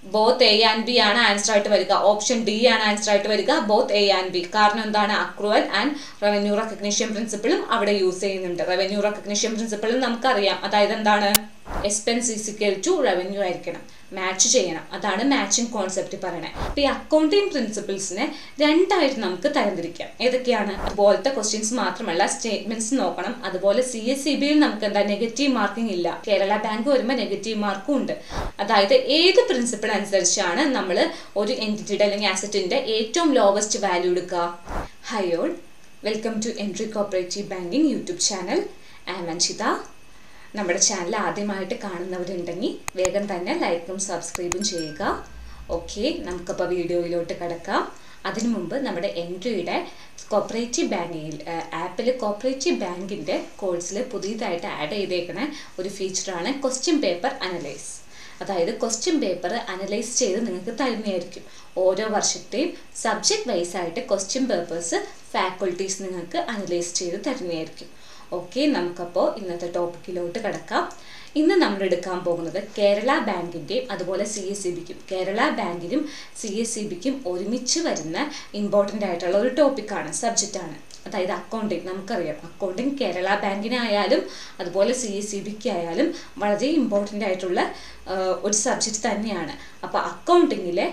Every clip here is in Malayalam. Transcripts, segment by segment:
ബോത്ത് എ ആൻഡ് ബി ആണ് ആൻസർ ആയിട്ട് വരിക ഓപ്ഷൻ ഡി ആണ് ആൻസർ ആയിട്ട് വരിക ബോത്ത് എ ആൻഡ് ബി കാരണം എന്താണ് അക്രൂവൽ ആൻഡ് റവന്യൂ റെക്കഗ്നീഷൻ പ്രിൻസിപ്പിളും അവിടെ യൂസ് ചെയ്യുന്നുണ്ട് റവന്യൂ റെക്കഗ്നീഷൻ പ്രിൻസിപ്പിളും നമുക്കറിയാം അതായത് എന്താണ് എക്സ്പെൻസ് ഈസിക്കൽ ടു റവന്യൂ ആയിരിക്കണം മാച്ച് ചെയ്യണം അതാണ് മാച്ചിങ് കോൺസെപ്റ്റ് പറയണത് അപ്പൊ ഈ അക്കൗണ്ടിങ് പ്രിൻസിപ്പിൾസിനെ രണ്ടായിട്ട് നമുക്ക് തരംതിരിക്കാം ഏതൊക്കെയാണ് അതുപോലത്തെ ക്വസ്റ്റ്യൻസ് മാത്രമല്ല സ്റ്റേറ്റ്മെന്റ്സ് നോക്കണം അതുപോലെ സി എസ് സി ബിയിൽ നമുക്ക് എന്താ നെഗറ്റീവ് മാർക്കിംഗ് ഇല്ല കേരള ബാങ്ക് വരുമ്പോൾ നെഗറ്റീവ് മാർക്കും ഉണ്ട് അതായത് ഏത് പ്രിൻസിപ്പിൾ അനുസരിച്ചാണ് നമ്മൾ ഒരു എൻറ്റിറ്റിയുടെ അല്ലെങ്കിൽ ആസറ്റിന്റെ ഏറ്റവും ലോവസ്റ്റ് വാല്യൂ എടുക്കുക hi all welcome to Entri cooperative banking YouTube channel am Anshita നമ്മുടെ ചാനൽ ആദ്യമായിട്ട് കാണുന്നവരുണ്ടെങ്കിൽ വേഗം തന്നെ ലൈക്കും സബ്സ്ക്രൈബും ചെയ്യുക ഓക്കെ നമുക്കപ്പോൾ വീഡിയോയിലോട്ട് കിടക്കാം അതിനു മുമ്പ് നമ്മുടെ എൻട്രിയുടെ കോപ്പറേറ്റീവ് ബാങ്കിൽ ആപ്പിൽ കോപ്പറേറ്റീവ് ബാങ്കിൻ്റെ കോഴ്സിൽ പുതിയതായിട്ട് ആഡ് ചെയ്തേക്കുന്ന ഒരു ഫീച്ചറാണ് ക്വസ്റ്റ്യൻ പേപ്പർ അനലൈസ് അതായത് ക്വസ്റ്റ്യൻ പേപ്പർ അനലൈസ് ചെയ്ത് നിങ്ങൾക്ക് തരുന്നതായിരിക്കും ഓരോ വർഷത്തെയും സബ്ജക്റ്റ് വൈസ് ആയിട്ട് ക്വസ്റ്റ്യൻ പേപ്പേഴ്സ് ഫാക്കൾട്ടീസ് നിങ്ങൾക്ക് അനലൈസ് ചെയ്ത് തരുന്നതായിരിക്കും ഓക്കെ നമുക്കപ്പോൾ ഇന്നത്തെ ടോപ്പിക്കിലോട്ട് കിടക്കാം ഇന്ന് നമ്മൾ എടുക്കാൻ പോകുന്നത് കേരള ബാങ്കിൻ്റെയും അതുപോലെ സി എസ് സി ബിക്കും കേരള ബാങ്കിനും സി എസ് സി ബിക്കും ഒരുമിച്ച് വരുന്ന ഇമ്പോർട്ടൻ്റ് ആയിട്ടുള്ള ഒരു ടോപ്പിക്കാണ് സബ്ജക്റ്റാണ് അതായത് അക്കൗണ്ടിങ് നമുക്കറിയാം അക്കൗണ്ടിങ് കേരള ബാങ്കിനായാലും അതുപോലെ സി എസ് സി ബിക്ക് ആയാലും വളരെ ഇമ്പോർട്ടൻ്റ് ആയിട്ടുള്ള ഒരു സബ്ജക്റ്റ് തന്നെയാണ് അപ്പോൾ അക്കൗണ്ടിങ്ങിലെ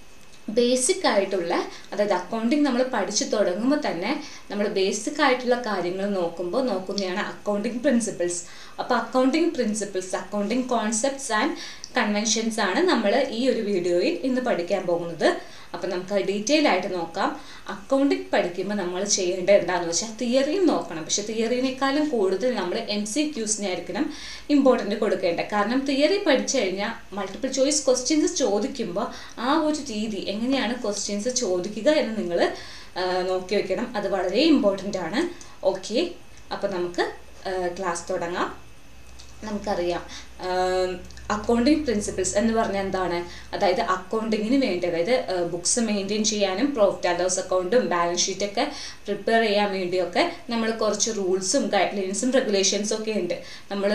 ബേസിക് ആയിട്ടുള്ള അതായത് അക്കൗണ്ടിങ് നമ്മൾ പഠിച്ചു തുടങ്ങുമ്പോൾ തന്നെ നമ്മൾ ബേസിക് ആയിട്ടുള്ള കാര്യങ്ങൾ നോക്കുമ്പോൾ നോക്കുന്നതാണ് അക്കൗണ്ടിങ് പ്രിൻസിപ്പിൾസ് അപ്പോൾ accounting principles accounting concepts and conventions ആണ് നമ്മൾ ഈ ഒരു വീഡിയോയിൽ ഇന്ന് പഠിക്കാൻ പോകുന്നത് അപ്പം നമുക്ക് ഡീറ്റെയിൽ ആയിട്ട് നോക്കാം അക്കൗണ്ടിങ് പഠിക്കുമ്പോൾ നമ്മൾ ചെയ്യേണ്ടത് എന്താണെന്ന് വെച്ചാൽ തിയറിയും നോക്കണം പക്ഷെ തിയറിനേക്കാളും കൂടുതൽ നമ്മൾ എം സി ക്യൂസിനെ ആയിരിക്കണം ഇമ്പോർട്ടൻ്റ് കൊടുക്കേണ്ടത് കാരണം തിയറി പഠിച്ചു കഴിഞ്ഞാൽ മൾട്ടിപ്പിൾ ചോയ്സ് ക്വസ്റ്റ്യൻസ് ചോദിക്കുമ്പോൾ ആ ഒരു രീതി എങ്ങനെയാണ് ക്വസ്റ്റ്യൻസ് ചോദിക്കുക എന്ന് നിങ്ങൾ നോക്കി വെക്കണം അത് വളരെ ഇമ്പോർട്ടൻ്റ് ആണ് ഓക്കെ അപ്പോൾ നമുക്ക് ക്ലാസ് തുടങ്ങാം നമുക്കറിയാം അക്കൗണ്ടിങ് പ്രിൻസിപ്പിൾസ് എന്ന് പറഞ്ഞാൽ എന്താണ് അതായത് അക്കൗണ്ടിങ്ങിന് വേണ്ടി അതായത് ബുക്സ് മെയിൻറ്റെയിൻ ചെയ്യാനും പ്രോഫിറ്റ് ആൻഡ് ലോസ് അക്കൗണ്ടും ബാലൻസ് ഷീറ്റൊക്കെ പ്രിപ്പയർ ചെയ്യാൻ വേണ്ടിയൊക്കെ നമ്മൾ കുറച്ച് റൂൾസും ഗൈഡ് ലൈൻസും റെഗുലേഷൻസും ഒക്കെ ഉണ്ട് നമ്മൾ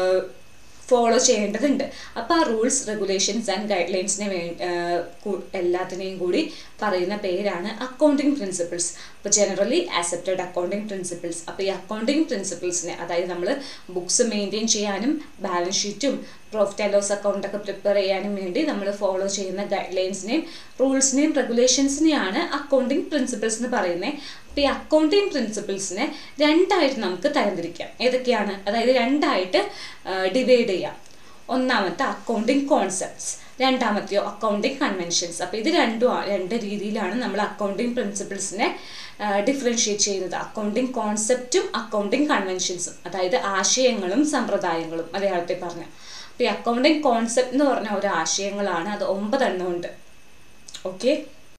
ഫോളോ ചെയ്യേണ്ടതുണ്ട് അപ്പോൾ ആ റൂൾസ് റെഗുലേഷൻസ് ആൻഡ് ഗൈഡ് ലൈൻസിനെ വേ എല്ലാത്തിനെയും കൂടി പറയുന്ന പേരാണ് അക്കൗണ്ടിങ് പ്രിൻസിപ്പിൾസ് അപ്പോൾ ജനറലി ആക്സെപ്റ്റഡ് അക്കൗണ്ടിങ് പ്രിൻസിപ്പിൾസ് അപ്പോൾ ഈ അക്കൗണ്ടിങ് പ്രിൻസിപ്പിൾസിനെ അതായത് നമ്മൾ ബുക്സ് മെയിൻറ്റെയിൻ ചെയ്യാനും ബാലൻസ് ഷീറ്റും പ്രോഫിറ്റ് ആൻഡ് ലോസ് അക്കൗണ്ടൊക്കെ പ്രിപ്പയർ ചെയ്യാനും വേണ്ടി നമ്മൾ ഫോളോ ചെയ്യുന്ന ഗൈഡ് ലൈൻസിനെയും റൂൾസിനെയും റെഗുലേഷൻസിനെയാണ് അക്കൗണ്ടിങ് പ്രിൻസിപ്പിൾസ് എന്ന് പറയുന്നത് അപ്പോൾ ഈ അക്കൗണ്ടിങ് പ്രിൻസിപ്പിൾസിനെ രണ്ടായിട്ട് നമുക്ക് തരംതിരിക്കാം ഏതൊക്കെയാണ് അതായത് രണ്ടായിട്ട് ഡിവൈഡ് ചെയ്യാം ഒന്നാമത്തെ അക്കൗണ്ടിങ് കോൺസെപ്റ്റ്സ് രണ്ടാമത്തെയോ അക്കൗണ്ടിങ് കൺവെൻഷൻസ് അപ്പോൾ ഇത് രണ്ടും രണ്ട് രീതിയിലാണ് നമ്മൾ അക്കൗണ്ടിങ് പ്രിൻസിപ്പിൾസിനെ ഡിഫറൻഷിയേറ്റ് ചെയ്യുന്നത് അക്കൗണ്ടിങ് കോൺസെപ്റ്റും അക്കൗണ്ടിങ് കൺവെൻഷൻസും അതായത് ആശയങ്ങളും സമ്പ്രദായങ്ങളും മലയാളത്തിൽ പറഞ്ഞു അപ്പോൾ ഈ അക്കൗണ്ടിങ് കോൺസെപ്റ്റ് എന്ന് പറഞ്ഞ ഒരു ആശയങ്ങളാണ് അത് ഒമ്പതെണ്ണം ഉണ്ട് ഓക്കെ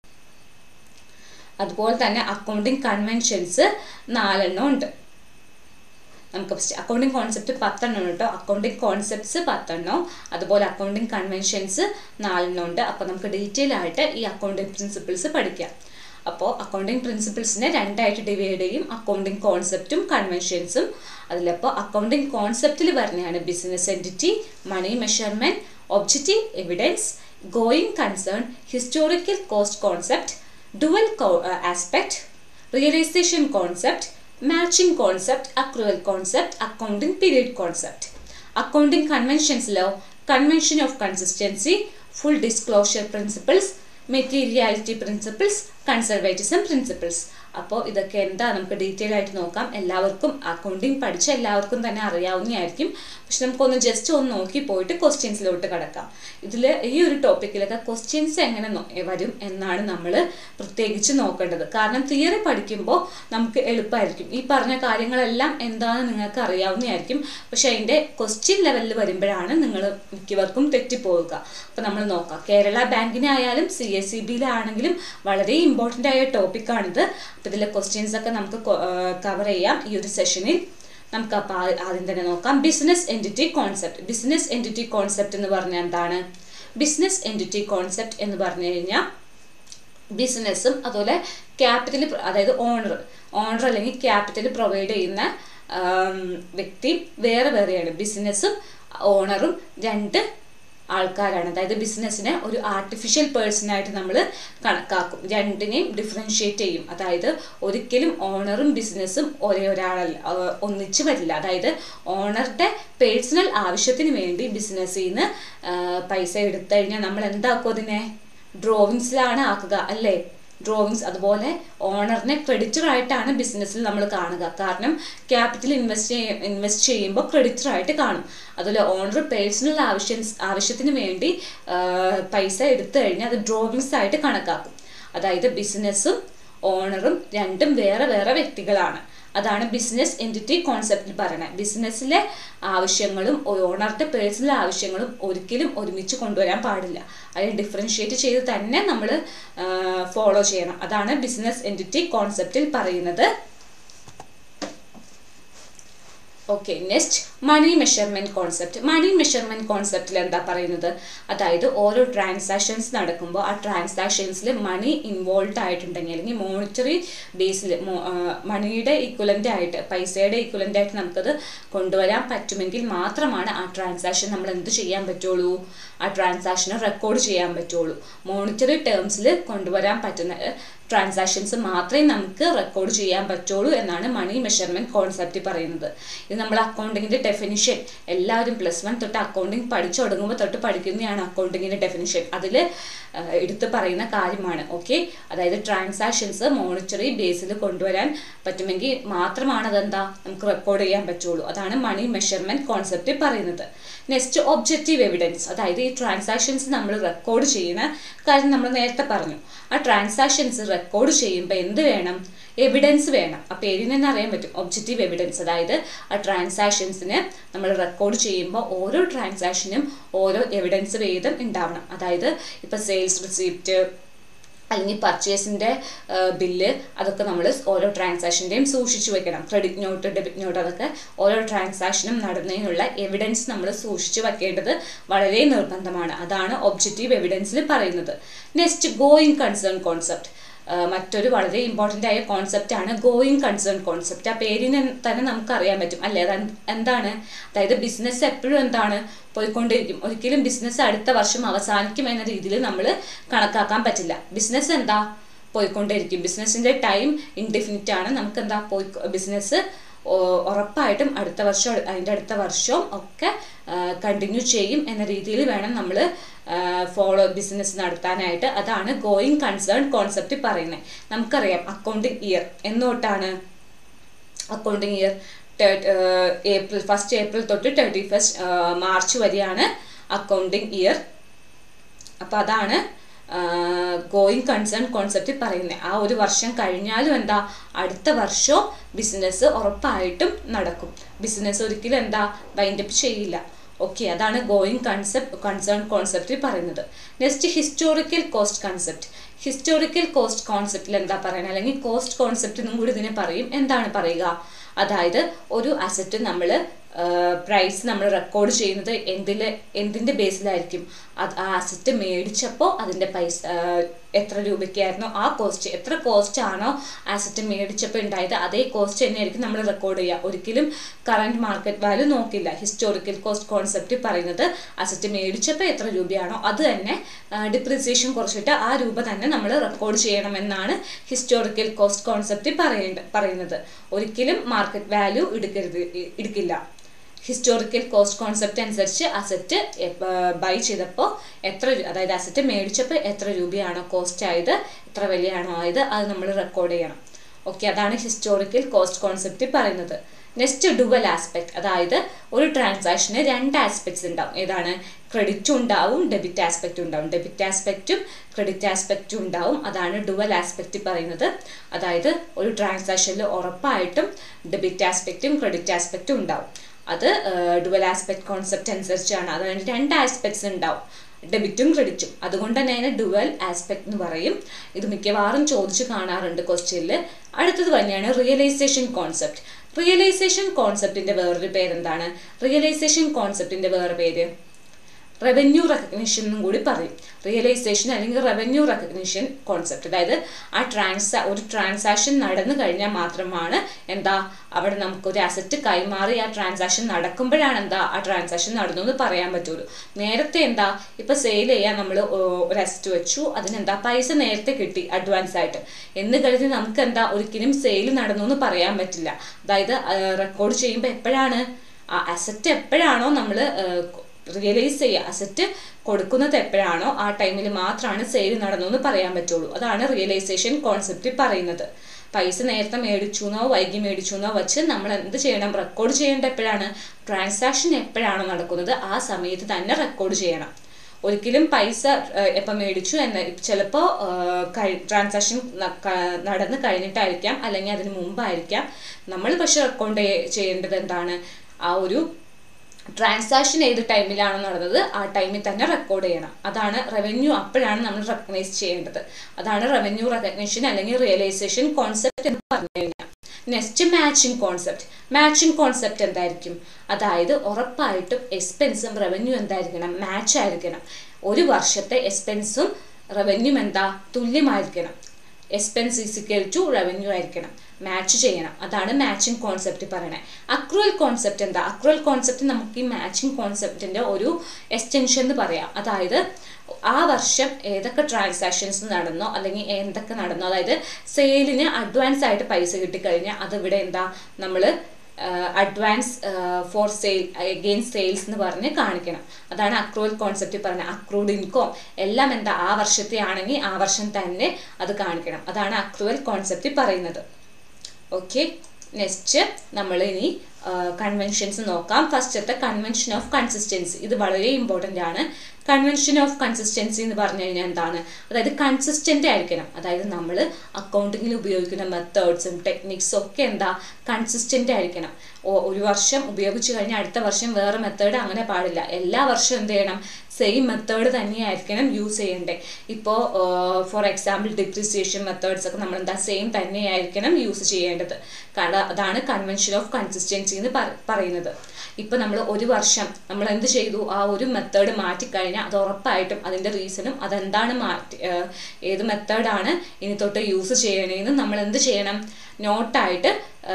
അതുപോലെ തന്നെ അക്കൗണ്ടിങ് കൺവെൻഷൻസ് നാലെണ്ണം ഉണ്ട് നമുക്ക് ഫസ്റ്റ് അക്കൗണ്ടിങ് കോൺസെപ്റ്റ് പത്തെണ്ണം കേട്ടോ അക്കൗണ്ടിങ് കോൺസെപ്റ്റ്സ് പത്തെണ്ണം അതുപോലെ അക്കൗണ്ടിങ് കൺവെൻഷൻസ് നാലെണ്ണം ഉണ്ട് അപ്പോൾ നമുക്ക് ഡീറ്റെയിൽ ആയിട്ട് ഈ അക്കൗണ്ടിങ് പ്രിൻസിപ്പിൾസ് പഠിക്കാം അപ്പോൾ അക്കൗണ്ടിങ് പ്രിൻസിപ്പിൾസിനെ രണ്ടായിട്ട് ഡിവൈഡ് ചെയ്യും അക്കൗണ്ടിങ് കോൺസെപ്റ്റും കൺവെൻഷൻസും അതിലപ്പോൾ അക്കൗണ്ടിങ് കോൺസെപ്റ്റിൽ പറഞ്ഞാണ് business entity money measurement objective evidence going concern historical cost concept dual aspect realisation concept matching concept accrual concept accounting period concept accounting കൺവെൻഷൻസിലോ convention of consistency full disclosure principles materiality principles conservatism principles അപ്പോൾ ഇതൊക്കെ എന്താ നമുക്ക് ഡീറ്റെയിൽ ആയിട്ട് നോക്കാം എല്ലാവർക്കും അക്കൗണ്ടിങ് പഠിച്ച എല്ലാവർക്കും തന്നെ അറിയാവുന്നതായിരിക്കും പക്ഷെ നമുക്കൊന്ന് ജസ്റ്റ് ഒന്ന് നോക്കി പോയിട്ട് ക്വസ്റ്റ്യൻസിലോട്ട് കിടക്കാം ഇതിൽ ഈ ഒരു ടോപ്പിക്കിലൊക്കെ ക്വസ്റ്റ്യൻസ് എങ്ങനെ വരും എന്നാണ് നമ്മൾ പ്രത്യേകിച്ച് നോക്കേണ്ടത് കാരണം തിയറി പഠിക്കുമ്പോൾ നമുക്ക് എളുപ്പമായിരിക്കും ഈ പറഞ്ഞ കാര്യങ്ങളെല്ലാം എന്താണെന്ന് നിങ്ങൾക്ക് അറിയാവുന്നതായിരിക്കും പക്ഷെ അതിൻ്റെ ക്വസ്റ്റ്യൻ ലെവലിൽ വരുമ്പോഴാണ് നിങ്ങൾ മിക്കവർക്കും തെറ്റിപ്പോവുക അപ്പോൾ നമ്മൾ നോക്കാം കേരള ബാങ്കിനായാലും സി എസ് സി ബിയിലാണെങ്കിലും വളരെ ഇമ്പോർട്ടൻ്റ് ആയ ടോപ്പിക്കാണിത് അപ്പോൾ ഇതിലെ ക്വസ്റ്റ്യൻസ് ഒക്കെ നമുക്ക് കവർ ചെയ്യാം ഈ ഒരു സെഷനിൽ നമുക്ക് അപ്പോൾ ആദ്യം തന്നെ നോക്കാം business entity concept business entity concept എന്ന് പറഞ്ഞാൽ എന്താണ് ബിസിനസ് എൻറ്റിറ്റി കോൺസെപ്റ്റ് എന്ന് പറഞ്ഞു കഴിഞ്ഞാൽ ബിസിനസ്സും അതുപോലെ ക്യാപിറ്റൽ അതായത് ഓണർ ഓണർ അല്ലെങ്കിൽ ക്യാപിറ്റൽ പ്രൊവൈഡ് ചെയ്യുന്ന വ്യക്തി വേറെ വേറെയാണ് ബിസിനസ്സും ഓണറും രണ്ട് ആൾക്കാരാണ് അതായത് ബിസിനസ്സിനെ ഒരു ആർട്ടിഫിഷ്യൽ പേഴ്സൺ ആയിട്ട് നമ്മൾ കണക്കാക്കും രണ്ടിനെയും ഡിഫറൻഷിയേറ്റ് ചെയ്യും അതായത് ഒരിക്കലും ഓണറും ബിസിനസ്സും ഒരേ ഒരാളല്ല ആ, ഒന്നിച്ച് വരില്ല അതായത് ഓണറുടെ പേഴ്സണൽ ആവശ്യത്തിന് വേണ്ടി ബിസിനസ്സിൽ നിന്ന് പൈസ എടുത്തു കഴിഞ്ഞാൽ നമ്മൾ എന്താക്കും അതിനെ ഡ്രോവിങ്സിലാണ് ആക്കുക അല്ലേ ഡ്രോവിങ്സ് അതുപോലെ ഓണറിനെ ക്രെഡിറ്റർ ആയിട്ടാണ് ബിസിനസ്സിൽ നമ്മൾ കാണുക കാരണം ക്യാപിറ്റൽ ഇൻവെസ്റ്റ് ചെയ്യ ഇൻവെസ്റ്റ് ചെയ്യുമ്പോൾ ക്രെഡിറ്റർ ആയിട്ട് കാണും അതുപോലെ ഓണർ പേഴ്സണൽ ആവശ്യം ആവശ്യത്തിന് വേണ്ടി ആ, പൈസ എടുത്തു കഴിഞ്ഞാൽ അത് ഡ്രോവിങ്സ് ആയിട്ട് കണക്കാക്കും അതായത് ബിസിനസ്സും ഓണറും രണ്ടും വേറെ വേറെ വ്യക്തികളാണ് അതാണ് ബിസിനസ് എൻറ്റിറ്റി കോൺസെപ്റ്റിൽ പറയുന്നത് ബിസിനസ്സിലെ ആവശ്യങ്ങളും ഓണറുടെ പേഴ്സണൽ ആവശ്യങ്ങളും ഒരിക്കലും ഒരുമിച്ച് കൊണ്ടുവരാൻ പാടില്ല അതിനെ ഡിഫറൻഷിയേറ്റ് ചെയ്ത് തന്നെ നമ്മൾ ഫോളോ ചെയ്യണം അതാണ് ബിസിനസ് എൻറ്റിറ്റി കോൺസെപ്റ്റിൽ പറയുന്നത് okay next money measurement concept money measurement കോൺസെപ്റ്റിൽ എന്താ പറയുന്നത് അതായത് ഓരോ ട്രാൻസാക്ഷൻസ് നടക്കുമ്പോൾ ആ ട്രാൻസാക്ഷൻസിൽ മണി ഇൻവോൾവ് ആയിട്ടുണ്ടെങ്കിൽ അല്ലെങ്കിൽ മോണിറ്ററി ബേസിൽ മണിയുടെ ഇക്വലൻ്റ് ആയിട്ട് പൈസയുടെ ഇക്വലൻ്റ് ആയിട്ട് നമുക്കത് കൊണ്ടുവരാൻ പറ്റുമെങ്കിൽ മാത്രമാണ് ആ ട്രാൻസാക്ഷൻ നമ്മൾ എന്ത് ചെയ്യാൻ പറ്റുള്ളൂ ആ ട്രാൻസാക്ഷനെ റെക്കോർഡ് ചെയ്യാൻ പറ്റുള്ളൂ മോണിറ്ററി ടേംസിൽ കൊണ്ടുവരാൻ പറ്റുന്ന ട്രാൻസാക്ഷൻസ് മാത്രമേ നമുക്ക് റെക്കോർഡ് ചെയ്യാൻ പറ്റുള്ളൂ എന്നാണ് മണി മെഷർമെൻറ്റ് കോൺസെപ്റ്റ് പറയുന്നത് ഇത് നമ്മൾ അക്കൗണ്ടിങ്ങിൻ്റെ ഡെഫിനിഷൻ എല്ലാവരും പ്ലസ് വൺ തൊട്ട് അക്കൗണ്ടിങ് പഠിച്ചു തുടങ്ങുമ്പോൾ തൊട്ട് പഠിക്കുന്നതാണ് അക്കൗണ്ടിങ്ങിൻ്റെ ഡെഫിനിഷൻ അതിൽ എടുത്ത് പറയുന്ന കാര്യമാണ് ഓക്കെ അതായത് ട്രാൻസാക്ഷൻസ് മോണിറ്ററി ബേസിൽ കൊണ്ടുവരാൻ പറ്റുമെങ്കിൽ മാത്രമാണ് അതെന്താ നമുക്ക് റെക്കോർഡ് ചെയ്യാൻ പറ്റുള്ളൂ അതാണ് മണി മെഷർമെൻറ്റ് കോൺസെപ്റ്റ് പറയുന്നത് നെക്സ്റ്റ് ഒബ്ജക്റ്റീവ് എവിഡൻസ് അതായത് ഈ ട്രാൻസാക്ഷൻസ് നമ്മൾ റെക്കോർഡ് ചെയ്യുന്ന കാര്യം നമ്മൾ നേരത്തെ പറഞ്ഞു ആ ട്രാൻസാക്ഷൻസ് റെക്കോർഡ് ചെയ്യുമ്പോൾ എന്ത് വേണം എവിഡൻസ് വേണം ആ പേരിൽ നിന്ന് അറിയാൻ പറ്റും ഒബ്ജക്റ്റീവ് എവിഡൻസ് അതായത് ആ ട്രാൻസാക്ഷൻസിന് നമ്മൾ റെക്കോർഡ് ചെയ്യുമ്പോൾ ഓരോ ട്രാൻസാക്ഷനും ഓരോ എവിഡൻസ് വീതം ഉണ്ടാവണം അതായത് ഇപ്പോൾ സെയിൽസ് റിസീപ്റ്റ് അല്ലെങ്കിൽ പർച്ചേസിൻ്റെ ബില്ല് അതൊക്കെ നമ്മൾ ഓരോ ട്രാൻസാക്ഷൻ്റെയും സൂക്ഷിച്ചു വെക്കണം ക്രെഡിറ്റ് നോട്ട് ഡെബിറ്റ് നോട്ട് അതൊക്കെ ഓരോ ട്രാൻസാക്ഷനും നടന്നതിനുള്ള എവിഡൻസ് നമ്മൾ സൂക്ഷിച്ചു വെക്കേണ്ടത് വളരെ നിർബന്ധമാണ് അതാണ് ഒബ്ജക്റ്റീവ് എവിഡൻസിൽ പറയുന്നത് നെക്സ്റ്റ് ഗോയിങ് കൺസേൺ കോൺസെപ്റ്റ് മറ്റൊരു വളരെ ഇമ്പോർട്ടൻ്റ് ആയ കോൺസെപ്റ്റ് ആണ് ഗോയിങ് കൺസേൺ കോൺസെപ്റ്റ് ആ പേരിന് തന്നെ നമുക്ക് അറിയാൻ പറ്റും അല്ലേ അത് എന്താണ് അതായത് ബിസിനസ് എപ്പോഴും എന്താണ് പോയിക്കൊണ്ടിരിക്കും ഒരിക്കലും ബിസിനസ് അടുത്ത വർഷം അവസാനിക്കും എന്ന രീതിയിൽ നമ്മൾ കണക്കാക്കാൻ പറ്റില്ല ബിസിനസ് എന്താ പോയിക്കൊണ്ടിരിക്കും ബിസിനസ്സിൻ്റെ ടൈം ഇൻഡെഫിനിറ്റ് ആണ് നമുക്ക് എന്താ പോയി ബിസിനസ് ഉറപ്പായിട്ടും അടുത്ത വർഷം അതിൻ്റെ അടുത്ത വർഷവും ഒക്കെ കണ്ടിന്യൂ ചെയ്യും എന്ന രീതിയിൽ വേണം നമ്മൾ ഫോളോ ബിസിനസ് നടത്താനായിട്ട് അതാണ് ഗോയിങ് കൺസേൺ കോൺസെപ്റ്റ് പറയുന്നത് നമുക്കറിയാം അക്കൗണ്ടിങ് ഇയർ എന്നോട്ടാണ് accounting year April first April തൊട്ട് തേർട്ടി ഫസ്റ്റ് മാർച്ച് വരെയാണ് അക്കൗണ്ടിങ് ഇയർ അപ്പോൾ അതാണ് ഗോയിങ് കൺസേൺ കോൺസെപ്റ്റ് പറയുന്നത് ആ ഒരു വർഷം കഴിഞ്ഞാലും എന്താ അടുത്ത വർഷവും ബിസിനസ് ഉറപ്പായിട്ടും നടക്കും ബിസിനസ് ഒരിക്കലും എന്താ വൈൻഡപ്പ് ചെയ്യില്ല ഓക്കെ അതാണ് ഗോയിങ് കൺസെപ്റ്റ് കൺസേൺ കോൺസെപ്റ്റ് പറയുന്നത് next historical cost concept historical cost കോൺസെപ്റ്റിൽ എന്താ പറയുന്നത് അല്ലെങ്കിൽ കോസ്റ്റ് കോൺസെപ്റ്റ് എന്നും കൂടി ഇതിനെ പറയും എന്താണ് പറയുക അതായത് ഒരു അസറ്റ് നമ്മൾ പ്രൈസ് നമ്മൾ റെക്കോർഡ് ചെയ്യുന്നത് എന്തിൽ എന്തിൻ്റെ ബേസിലായിരിക്കും അത് ആ അസറ്റ് മേടിച്ചപ്പോൾ അതിൻ്റെ പൈസ എത്ര രൂപയ്ക്കായിരുന്നോ ആ കോസ്റ്റ് എത്ര കോസ്റ്റ് ആണോ അസറ്റ് മേടിച്ചപ്പോൾ ഉണ്ടായത് അതേ കോസ്റ്റ് തന്നെയായിരിക്കും നമ്മൾ റെക്കോർഡ് ചെയ്യുക ഒരിക്കലും കറണ്ട് മാർക്കറ്റ് വാല്യൂ നോക്കില്ല ഹിസ്റ്റോറിക്കൽ കോസ്റ്റ് കോൺസെപ്റ്റ് പറയുന്നത് അസറ്റ് മേടിച്ചപ്പോൾ എത്ര രൂപയാണോ അത് തന്നെ ഡിപ്രിസിയേഷൻ കുറച്ചിട്ട് ആ രൂപ തന്നെ നമ്മൾ റെക്കോർഡ് ചെയ്യണമെന്നാണ് ഹിസ്റ്റോറിക്കൽ കോസ്റ്റ് കോൺസെപ്റ്റ് പറയേണ്ട പറയുന്നത് ഒരിക്കലും മാർക്കറ്റ് വാല്യൂ എടുക്കരുത് എടുക്കില്ല ഹിസ്റ്റോറിക്കൽ കോസ്റ്റ് കോൺസെപ്റ്റ് അനുസരിച്ച് അസറ്റ് ബൈ ചെയ്തപ്പോൾ എത്ര അതായത് അസറ്റ് മേടിച്ചപ്പോൾ എത്ര രൂപയാണോ കോസ്റ്റ് ആയത് എത്ര വിലയാണോ ആയത് അത് നമ്മൾ റെക്കോർഡ് ചെയ്യണം ഓക്കെ അതാണ് ഹിസ്റ്റോറിക്കൽ കോസ്റ്റ് കോൺസെപ്റ്റ് പറയുന്നത് നെക്സ്റ്റ് ഡുവൽ ആസ്പെക്ട് അതായത് ഒരു ട്രാൻസാക്ഷന് രണ്ട് ആസ്പെക്ട്സ് ഉണ്ടാവും ഏതാണ് ക്രെഡിറ്റും ഉണ്ടാവും ഡെബിറ്റ് ആസ്പെക്റ്റും ഉണ്ടാവും ഡെബിറ്റ് ആസ്പെക്റ്റും ക്രെഡിറ്റ് ആസ്പെക്റ്റും ഉണ്ടാവും അതാണ് ഡുവൽ ആസ്പെക്റ്റ് പറയുന്നത് അതായത് ഒരു ട്രാൻസാക്ഷനിൽ ഉറപ്പായിട്ടും ഡെബിറ്റ് ആസ്പെക്റ്റും ക്രെഡിറ്റ് ആസ്പെക്റ്റും ഉണ്ടാവും അത് ഡുവൽ ആസ്പെക്ട് കോൺസെപ്റ്റ് അനുസരിച്ചാണ് അതായത് രണ്ട് ആസ്പെക്ട്സ് ഉണ്ടാവും ഡെബിറ്റും ക്രെഡിറ്റും അതുകൊണ്ട് തന്നെ അതിനെ ഡുവൽ ആസ്പെക്ട് എന്ന് പറയും ഇത് മിക്കവാറും ചോദിച്ച് കാണാറുണ്ട് ക്വസ്റ്റ്യനിൽ അടുത്തത് തന്നെയാണ് റിയലൈസേഷൻ കോൺസെപ്റ്റ് റിയലൈസേഷൻ കോൺസെപ്റ്റിന്റെ വേറൊരു പേരെന്താണ് റിയലൈസേഷൻ കോൺസെപ്റ്റിന്റെ വേറെ പേര് റവന്യൂ റെക്കഗ്നിഷൻ എന്നും കൂടി പറയും റിയലൈസേഷൻ അല്ലെങ്കിൽ റവന്യൂ റെക്കഗ്നിഷൻ കോൺസെപ്റ്റ് അതായത് ആ ട്രാൻസാ ഒരു ട്രാൻസാക്ഷൻ നടന്നു കഴിഞ്ഞാൽ മാത്രമാണ് എന്താ അവിടെ നമുക്കൊരു അസറ്റ് കൈമാറി ആ ട്രാൻസാക്ഷൻ നടക്കുമ്പോഴാണ് എന്താ ആ ട്രാൻസാക്ഷൻ നടന്നു എന്ന് പറയാൻ പറ്റുള്ളൂ നേരത്തെ എന്താ ഇപ്പൊ സെയിൽ ചെയ്യാൻ നമ്മൾ ഒരു അസറ്റ് വെച്ചു അതിനെന്താ പൈസ നേരത്തെ കിട്ടി അഡ്വാൻസ് ആയിട്ട് എന്ന് കരുതി നമുക്ക് എന്താ ഒരിക്കലും സെയിൽ നടന്നു എന്ന് പറയാൻ പറ്റില്ല അതായത് റെക്കോർഡ് ചെയ്യുമ്പോൾ എപ്പോഴാണ് ആ അസറ്റ് എപ്പോഴാണോ നമ്മൾ റിയലൈസ് ചെയ്യുക അസറ്റ് കൊടുക്കുന്നത് എപ്പോഴാണോ ആ ടൈമിൽ മാത്രമാണ് സെയിൽ നടന്നു എന്ന് പറയാൻ പറ്റുള്ളൂ അതാണ് റിയലൈസേഷൻ കോൺസെപ്റ്റ് പറയുന്നത് പൈസ നേരത്തെ മേടിച്ചു എന്നോ വൈകി മേടിച്ചു എന്നോ വെച്ച് നമ്മൾ എന്ത് ചെയ്യണം റെക്കോർഡ് ചെയ്യേണ്ട എപ്പോഴാണ് ട്രാൻസാക്ഷൻ എപ്പോഴാണോ നടക്കുന്നത് ആ സമയത്ത് തന്നെ റെക്കോർഡ് ചെയ്യണം ഒരിക്കലും പൈസ എപ്പം മേടിച്ചു എന്ന് ചിലപ്പോൾ ട്രാൻസാക്ഷൻ നടന്ന് കഴിഞ്ഞിട്ടായിരിക്കാം അല്ലെങ്കിൽ അതിന് മുമ്പായിരിക്കാം നമ്മൾ പക്ഷെ റെക്കോർഡ് ചെയ്യേണ്ടത് എന്താണ് ആ ഒരു ട്രാൻസാക്ഷൻ ഏത് ടൈമിലാണോ നടന്നത് ആ ടൈമിൽ തന്നെ റെക്കോർഡ് ചെയ്യണം അതാണ് റവന്യൂ അപ്പോഴാണ് നമ്മൾ റെക്കഗ്നൈസ് ചെയ്യേണ്ടത് അതാണ് റവന്യൂ റെക്കഗ്നിഷൻ അല്ലെങ്കിൽ റിയലൈസേഷൻ കോൺസെപ്റ്റ് എന്ന് പറഞ്ഞു കഴിഞ്ഞാൽ next matching concept matching concept എന്തായിരിക്കും അതായത് ഉറപ്പായിട്ടും എക്സ്പെൻസും റവന്യൂ എന്തായിരിക്കണം മാച്ച് ആയിരിക്കണം ഒരു വർഷത്തെ എക്സ്പെൻസും റവന്യൂ എന്താ തുല്യമായിരിക്കണം എക്സ്പെൻസ് ഈസിക്കൽ ടു റവന്യൂ ആയിരിക്കണം മാച്ച് ചെയ്യണം അതാണ് മാച്ചിങ് കോൺസെപ്റ്റ് പറയണേ അക്രുവൽ കോൺസെപ്റ്റ് എന്താ അക്രുവൽ കോൺസെപ്റ്റ് നമുക്ക് ഈ മാച്ചിങ് കോൺസെപ്റ്റിന്റെ ഒരു എക്സ്റ്റൻഷൻ എന്ന് പറയാം അതായത് ആ വർഷം ഏതൊക്കെ ട്രാൻസാക്ഷൻസ് നടന്നോ അല്ലെങ്കിൽ എന്തൊക്കെ നടന്നോ അതായത് സെയിലിന് അഡ്വാൻസ് ആയിട്ട് പൈസ കിട്ടിക്കഴിഞ്ഞാൽ അതിവിടെ എന്താ നമ്മൾ advance for sale again sales എന്ന് പറഞ്ഞ് കാണിക്കണം അതാണ് അക്രൂവൽ കോൺസെപ്റ്റ് പറഞ്ഞത് അക്രൂഡ് ഇൻകം എല്ലാം എന്താ ആ വർഷത്തെ ആണെങ്കിൽ ആ വർഷം തന്നെ അത് കാണിക്കണം അതാണ് അക്രൂവൽ കോൺസെപ്റ്റ് പറയുന്നത് ഓക്കെ നെക്സ്റ്റ് നമ്മൾ ഇനി കൺവെൻഷൻസ് നോക്കാം ഫസ്റ്റത്തെ കൺവെൻഷൻ ഓഫ് കൺസിസ്റ്റൻസി ഇത് വളരെ ഇമ്പോർട്ടൻ്റ് ആണ് കൺവെൻഷൻ ഓഫ് കൺസിസ്റ്റൻസി എന്ന് പറഞ്ഞു കഴിഞ്ഞാൽ എന്താണ് അതായത് കൺസിസ്റ്റൻ്റ് ആയിരിക്കണം അതായത് നമ്മൾ അക്കൗണ്ടിങ്ങിൽ ഉപയോഗിക്കുന്ന മെത്തേഡ്സും ടെക്നിക്സും ഒക്കെ എന്താ കൺസിസ്റ്റൻ്റ് ആയിരിക്കണം ഒരു വർഷം ഉപയോഗിച്ച് കഴിഞ്ഞാൽ അടുത്ത വർഷം വേറെ മെത്തേഡ് അങ്ങനെ പാടില്ല എല്ലാ വർഷവും എന്ത് ചെയ്യണം സെയിം മെത്തേഡ് തന്നെയായിരിക്കണം യൂസ് ചെയ്യേണ്ടത് ഇപ്പോൾ ഫോർ എക്സാമ്പിൾ ഡിപ്രിസിയേഷൻ മെത്തേഡ്സ് ഒക്കെ നമ്മൾ എന്താ സെയിം തന്നെയായിരിക്കണം യൂസ് ചെയ്യേണ്ടത് കാരണം അതാണ് കൺവെൻഷൻ ഓഫ് കൺസിസ്റ്റൻസി എന്ന് പറയുന്നത് ഇപ്പം നമ്മൾ ഒരു വർഷം നമ്മൾ എന്ത് ചെയ്തു ആ ഒരു മെത്തേഡ് മാറ്റിക്കഴിഞ്ഞാൽ അത് ഉറപ്പായിട്ടും അതിൻ്റെ റീസണും അതെന്താണ് മാറ്റി ഏത് മെത്തേഡാണ് ഇനി തൊട്ട് യൂസ് ചെയ്യണേന്ന് നമ്മൾ എന്ത് ചെയ്യണം നോട്ടായിട്ട്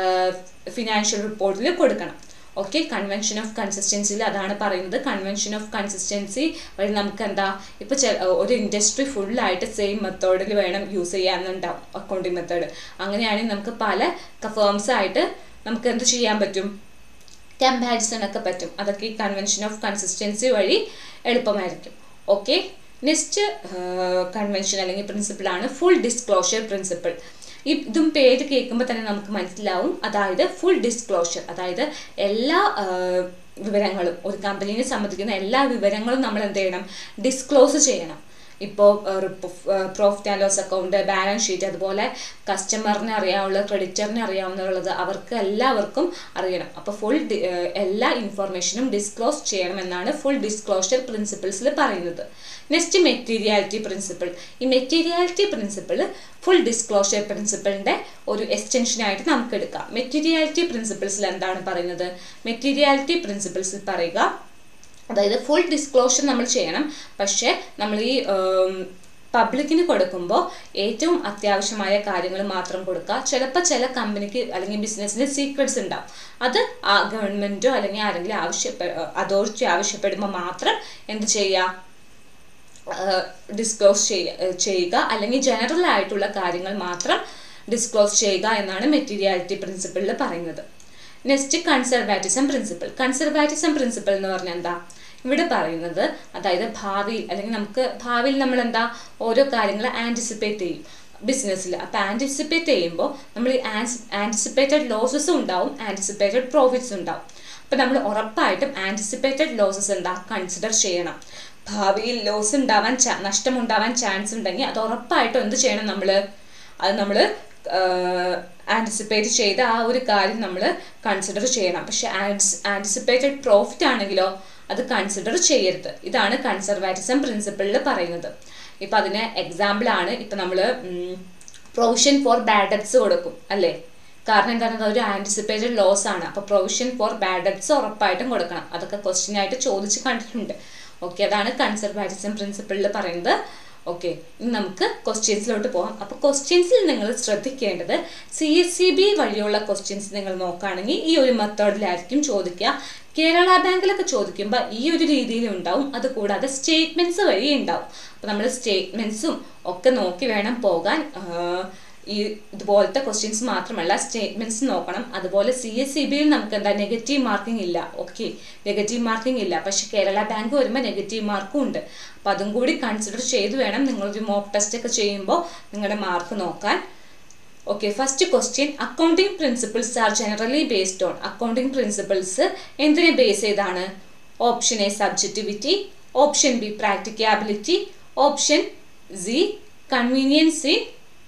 ഫിനാൻഷ്യൽ റിപ്പോർട്ടിൽ കൊടുക്കണം ഓക്കെ കൺവെൻഷൻ ഓഫ് കൺസിസ്റ്റൻസിയിൽ അതാണ് പറയുന്നത് കൺവെൻഷൻ ഓഫ് കൺസിസ്റ്റൻസി വഴി നമുക്ക് എന്താ ഇപ്പോൾ ഒരു ഇൻഡസ്ട്രി ഫുള്ളായിട്ട് സെയിം മെത്തേഡിൽ വേണം യൂസ് ചെയ്യാന്നുണ്ടാവും അക്കൗണ്ടിങ് മെത്തേഡ് അങ്ങനെയാണെങ്കിൽ നമുക്ക് പല ഫേംസ് ആയിട്ട് നമുക്ക് എന്ത് ചെയ്യാൻ പറ്റും കമ്പാരിസൺ ഒക്കെ പറ്റും അതൊക്കെ ഈ കൺവെൻഷൻ ഓഫ് കൺസിസ്റ്റൻസി വഴി എളുപ്പമായിരിക്കും ഓക്കെ നെക്സ്റ്റ് കൺവെൻഷൻ അല്ലെങ്കിൽ പ്രിൻസിപ്പിളാണ് ഫുൾ ഡിസ്ക്ലോഷർ പ്രിൻസിപ്പിൾ ഈ ഇതും പേര് കേൾക്കുമ്പോൾ തന്നെ നമുക്ക് മനസ്സിലാവും അതായത് ഫുൾ ഡിസ്ക്ലോഷർ അതായത് എല്ലാ വിവരങ്ങളും ഒരു കമ്പനീനെ സംബന്ധിക്കുന്ന എല്ലാ വിവരങ്ങളും നമ്മൾ എന്ത് ചെയ്യണം ഡിസ്ക്ലോസ് ചെയ്യണം ഇപ്പോൾ profit and loss account balance sheet അതുപോലെ കസ്റ്റമറിനെ അറിയാവുള്ള ക്രെഡിറ്ററിനെ അറിയാവുന്നുള്ളത് അവർക്ക് എല്ലാവർക്കും അറിയണം അപ്പോൾ ഫുൾ എല്ലാ ഇൻഫർമേഷനും ഡിസ്ക്ലോസ് ചെയ്യണമെന്നാണ് ഫുൾ ഡിസ്ക്ലോഷർ പ്രിൻസിപ്പിൾസിൽ പറയുന്നത് നെക്സ്റ്റ് മെറ്റീരിയാലിറ്റി പ്രിൻസിപ്പിൾ ഈ മെറ്റീരിയാലിറ്റി പ്രിൻസിപ്പിൾ ഫുൾ ഡിസ്ക്ലോഷർ പ്രിൻസിപ്പിളിൻ്റെ ഒരു എക്സ്റ്റൻഷനായിട്ട് നമുക്ക് എടുക്കാം മെറ്റീരിയാലിറ്റി പ്രിൻസിപ്പിൾസിൽ എന്താണ് പറയുന്നത് മെറ്റീരിയാലിറ്റി പ്രിൻസിപ്പിൾസിൽ പറയുക അതായത് ഫുൾ ഡിസ്ക്ലോഷർ നമ്മൾ ചെയ്യണം പക്ഷേ നമ്മൾ ഈ പബ്ലിക്കിന് കൊടുക്കുമ്പോൾ ഏറ്റവും അത്യാവശ്യമായ കാര്യങ്ങൾ മാത്രം കൊടുക്കുക ചിലപ്പോൾ ചില കമ്പനിക്ക് അല്ലെങ്കിൽ ബിസിനസ്സിന് സീക്രട്സ് ഉണ്ടാവും അത് ആ ഗവൺമെൻറ്റോ അല്ലെങ്കിൽ ആരെങ്കിലും ആവശ്യപ്പെ അതോറിറ്റി ആവശ്യപ്പെടുമ്പോൾ മാത്രം എന്ത് ചെയ്യുക ഡിസ്ക്ലോസ് ചെയ്യുക അല്ലെങ്കിൽ ജനറൽ ആയിട്ടുള്ള കാര്യങ്ങൾ മാത്രം ഡിസ്ക്ലോസ് ചെയ്യുക എന്നാണ് മെറ്റീരിയാലിറ്റി പ്രിൻസിപ്പിളിൽ പറയുന്നത് next conservatism principle conservatism principle എന്ന് പറഞ്ഞാൽ എന്താ ഇവിടെ പറയുന്നത് അതായത് ഭാവിയിൽ അല്ലെങ്കിൽ നമുക്ക് ഭാവിയിൽ നമ്മൾ എന്താ ഓരോ കാര്യങ്ങൾ ആൻറ്റിസിപ്പേറ്റ് ചെയ്യും ബിസിനസ്സിൽ അപ്പോൾ ആൻറ്റിസിപ്പേറ്റ് ചെയ്യുമ്പോൾ നമ്മൾ ഈ ആൻറ്റിസിപ്പേറ്റഡ് ലോസസും ഉണ്ടാവും ആൻറ്റിസിപ്പേറ്റഡ് പ്രോഫിറ്റ്സ് ഉണ്ടാവും അപ്പോൾ നമ്മൾ ഉറപ്പായിട്ടും ആൻറ്റിസിപ്പേറ്റഡ് ലോസസ് എന്താ കൺസിഡർ ചെയ്യണം ഭാവിയിൽ ലോസ് ഉണ്ടാവാൻ നഷ്ടമുണ്ടാവാൻ ചാൻസ് ഉണ്ടെങ്കിൽ അത് ഉറപ്പായിട്ടും എന്ത് ചെയ്യണം നമ്മൾ അത് നമ്മൾ ആൻറ്റിസിപ്പേറ്റ് ചെയ്ത ആ ഒരു കാര്യം നമ്മൾ കൺസിഡർ ചെയ്യണം പക്ഷെ ആൻറ്റിസിപ്പേറ്റഡ് പ്രോഫിറ്റ് ആണെങ്കിലോ അത് കൺസിഡർ ചെയ്യരുത് ഇതാണ് കൺസർവാറ്റിസം പ്രിൻസിപ്പിളിൽ പറയുന്നത് ഇപ്പം അതിന് എക്സാമ്പിൾ ആണ് ഇപ്പം നമ്മൾ പ്രൊവിഷൻ ഫോർ ബാഡ് ഡെറ്റ്സ് കൊടുക്കും അല്ലേ കാരണം എന്താണ് അതൊരു ആൻറ്റിസിപ്പേറ്റഡ് ലോസ് ആണ് അപ്പോൾ പ്രൊവിഷൻ ഫോർ ബാഡ് ഡെറ്റ്സ് ഉറപ്പായിട്ടും കൊടുക്കണം അതൊക്കെ ക്വസ്റ്റ്യൻ ആയിട്ട് ചോദിച്ച് കണ്ടിട്ടുണ്ട് ഓക്കെ അതാണ് കൺസർവാറ്റിസം പ്രിൻസിപ്പിളിൽ പറയുന്നത് ഓക്കെ ഇനി നമുക്ക് ക്വസ്റ്റ്യൻസിലോട്ട് പോകാം അപ്പോൾ ക്വസ്റ്റ്യൻസിൽ നിങ്ങൾ ശ്രദ്ധിക്കേണ്ടത് സി എസ് സി ബി വഴിയുള്ള ക്വസ്റ്റ്യൻസ് നിങ്ങൾ നോക്കുകയാണെങ്കിൽ ഈ ഒരു മെത്തേഡിലായിരിക്കും ചോദിക്കുക കേരള ബാങ്കിലൊക്കെ ചോദിക്കുമ്പോൾ ഈ ഒരു രീതിയിൽ ഉണ്ടാവും അതുകൂടാതെ സ്റ്റേറ്റ്മെൻറ്റ്സ് വഴി ഉണ്ടാവും അപ്പോൾ നമ്മൾ സ്റ്റേറ്റ്മെൻറ്റ്സും ഒക്കെ നോക്കി വേണം പോകാൻ ഈ ഇതുപോലത്തെ ക്വസ്റ്റ്യൻസ് മാത്രമല്ല സ്റ്റേറ്റ്മെന്റ്സ് നോക്കണം അതുപോലെ സി എസ് സി ബിയിൽ നമുക്ക് എന്താ നെഗറ്റീവ് മാർക്കിംഗ് ഇല്ല ഓക്കെ നെഗറ്റീവ് മാർക്കിംഗ് ഇല്ല പക്ഷെ കേരള ബാങ്ക് വരുമ്പോൾ നെഗറ്റീവ് മാർക്കും ഉണ്ട് അപ്പം അതും കൂടി കൺസിഡർ ചെയ്ത് വേണം നിങ്ങളൊരു മോക്ക് ടെസ്റ്റ് ഒക്കെ ചെയ്യുമ്പോൾ നിങ്ങളുടെ മാർക്ക് നോക്കാൻ okay first question accounting principles are generally based on accounting principles എന്തിനെ ബേസ് ചെയ്താണ് option A subjectivity option B practicability option C convenience in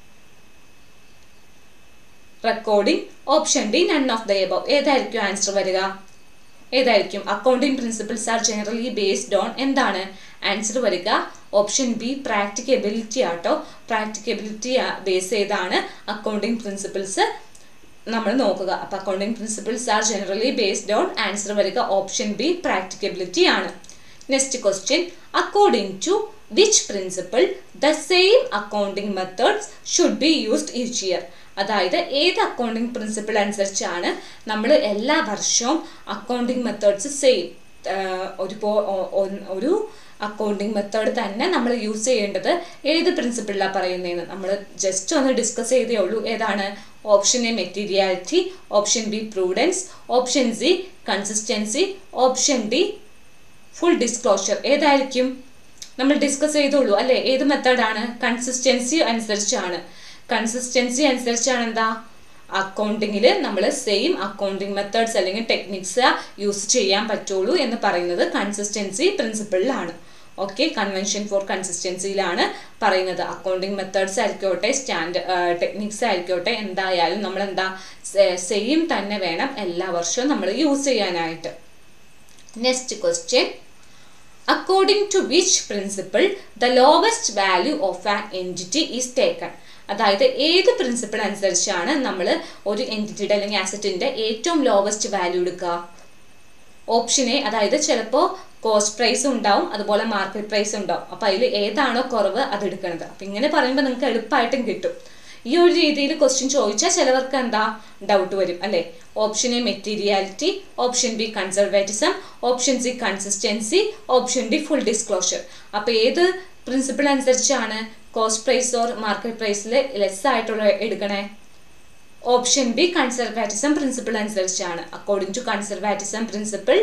recording option D none of the above ഏതായിരിക്കും ആൻസർ വരിക ഏതായിരിക്കും accounting principles are generally based on എന്താണ് ആൻസർ വരിക ഓപ്ഷൻ ബി പ്രാക്ടിക്കബിലിറ്റി ആട്ടോ പ്രാക്ടിക്കബിലിറ്റി ബേസ് ചെയ്താണ് അക്കൗണ്ടിംഗ് പ്രിൻസിപ്പിൾസ് നമ്മൾ നോക്കുക അപ്പോൾ accounting principles are generally based on answer വരിക ഓപ്ഷൻ ബി പ്രാക്ടിക്കബിലിറ്റി ആണ് next question according to which principle the same accounting methods should be used each year അതായത് ഏത് അക്കൗണ്ടിങ് പ്രിൻസിപ്പിൾ അനുസരിച്ചാണ് നമ്മൾ എല്ലാ വർഷവും അക്കൗണ്ടിങ് മെത്തേഡ്സ് സെയിം ഒരു ഒരു അക്കൗണ്ടിങ് മെത്തേഡ് തന്നെ നമ്മൾ യൂസ് ചെയ്യേണ്ടത് ഏത് പ്രിൻസിപ്പിളിലാണ് പറയുന്നതെന്ന് നമ്മൾ ജസ്റ്റ് ഒന്ന് ഡിസ്കസ് ചെയ്തേ ഉള്ളൂ ഏതാണ് option A materiality option B prudence option C consistency option D full disclosure ഏതായിരിക്കും നമ്മൾ ഡിസ്കസ് ചെയ്തോളൂ അല്ലേ ഏത് മെത്തേഡാണ് കൺസിസ്റ്റൻസി അനുസരിച്ചാണ് കൺസിസ്റ്റൻസി അനുസരിച്ചാണ് എന്താ അക്കൗണ്ടിങ്ങിൽ നമ്മൾ സെയിം അക്കൗണ്ടിങ് മെത്തേഡ്സ് അല്ലെങ്കിൽ ടെക്നിക്സ് യൂസ് ചെയ്യാൻ പറ്റുള്ളൂ എന്ന് പറയുന്നത് കൺസിസ്റ്റൻസി പ്രിൻസിപ്പിളിലാണ് ഓക്കെ കൺവെൻഷൻ ഫോർ കൺസിസ്റ്റൻസിയിലാണ് പറയുന്നത് അക്കൗണ്ടിങ് മെത്തേഡ്സ് ആയിക്കോട്ടെ സ്റ്റാൻഡ് ടെക്നിക്സ് ആയിക്കോട്ടെ എന്തായാലും നമ്മൾ എന്താ സെയിം തന്നെ വേണം എല്ലാ വർഷവും നമ്മൾ യൂസ് ചെയ്യാനായിട്ട് next question according to which principle the lowest value of an entity is taken അതായത് ഏത് പ്രിൻസിപ്പിൾ അനുസരിച്ചാണ് നമ്മൾ ഒരു എൻറ്റിറ്റിയുടെ അല്ലെങ്കിൽ ആസറ്റിന്റെ ഏറ്റവും ലോവസ്റ്റ് വാല്യൂ എടുക്കുക ഓപ്ഷൻ എ അതായത് ചിലപ്പോൾ കോസ്റ്റ് പ്രൈസ് ഉണ്ടാവും അതുപോലെ മാർക്കറ്റ് പ്രൈസ് ഉണ്ടാവും അപ്പോൾ അതിൽ ഏതാണോ കുറവ് അത് എടുക്കുന്നത് അപ്പം ഇങ്ങനെ പറയുമ്പോൾ നിങ്ങൾക്ക് എളുപ്പമായിട്ടും കിട്ടും ഈ ഒരു രീതിയിൽ ക്വസ്റ്റ്യൻ ചോദിച്ചാൽ ചിലവർക്ക് എന്താ ഡൗട്ട് വരും അല്ലേ option A materiality option B conservatism option C consistency option D full disclosure അപ്പോൾ ഏത് പ്രിൻസിപ്പിൾ അനുസരിച്ചാണ് കോസ്റ്റ് പ്രൈസ് ഓർ മാർക്കറ്റ് പ്രൈസിൽ ലെസ് ആയിട്ടുള്ള എടുക്കണേ ഓപ്ഷൻ ബി കൺസർവാറ്റിസം പ്രിൻസിപ്പിൾ അനുസരിച്ചാണ് according to conservatism principle